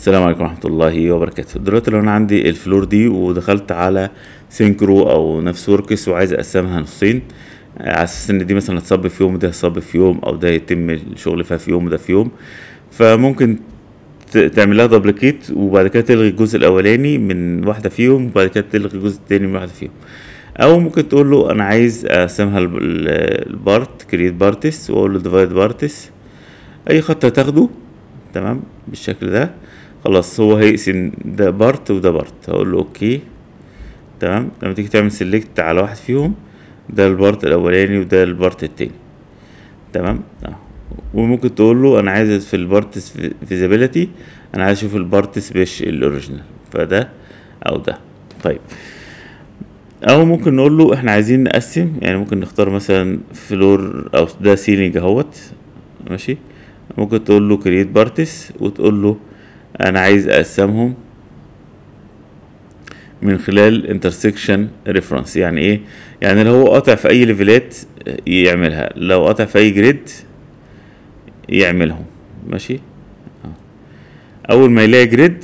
السلام عليكم ورحمة الله وبركاته دلوقتي لو أنا عندي الفلور دي ودخلت على سينكرو أو نفس وركس وعايز أقسمها نصين على أساس إن دي مثلا هتصب في يوم وده هتصب في يوم أو ده يتم الشغل فيها في يوم وده في يوم فممكن ت- تعمل لها دبليكيت وبعد كده تلغي الجزء الأولاني من واحدة فيهم وبعد كده تلغي الجزء التاني من واحدة فيهم أو ممكن تقول له أنا عايز أقسمها ال- ال- البارت كريت بارتس وأقول له ديفايد بارتس أي خط هتاخده تمام بالشكل ده خلاص هو هيقسم ده بارت وده بارت هقول له اوكي تمام لما تيجي تعمل سيلكت على واحد فيهم ده البارت الاولاني وده البارت التاني تمام اه وممكن تقول له انا عايز في البارت فيزابيليتي انا عايز اشوف البارت مش الاوريجينال فده او ده طيب او ممكن نقول له احنا عايزين نقسم يعني ممكن نختار مثلا فلور او ده سيلينج اهوت ماشي ممكن تقول له كرييت بارتس وتقول له انا عايز اقسمهم من خلال انترسكشن ريفرنس يعني ايه يعني لو هو قاطع في اي ليفلات يعملها لو قاطع في اي جريد يعملهم ماشي آه. اول ما يلاقي جريد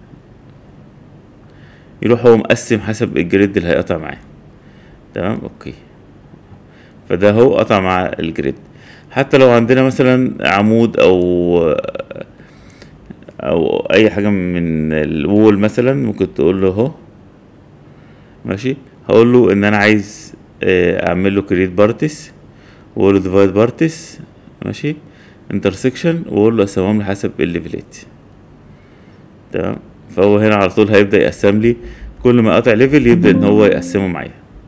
يروح هو مقسم حسب الجريد اللي هيقطع معاه تمام اوكي فده هو قطع مع الجريد حتى لو عندنا مثلا عمود او او اي حاجه من الوول مثلا ممكن تقول له اهو ماشي هقول له ان انا عايز آه، اعمل له كريت بارتس واقول له ديفايد بارتس ماشي انترسكشن واقول له اقسمهم لي حسب الليفلات تمام فهو هنا على طول هيبدا يقسم لي كل ما اقطع ليفل يبدا ان هو يقسمه معايا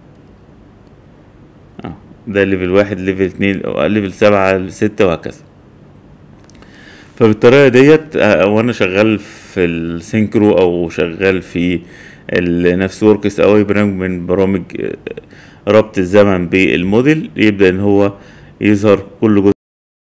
اه ده ليفل واحد ليفل اتنين أو ليفل سبعة ستة وهكذا فبالطريقة ديت آه، وانا شغال في السينكرو او شغال في النفس وركس او اي برنامج من برامج آه، ربط الزمن بالموديل يبدأ ان هو يظهر كل جزء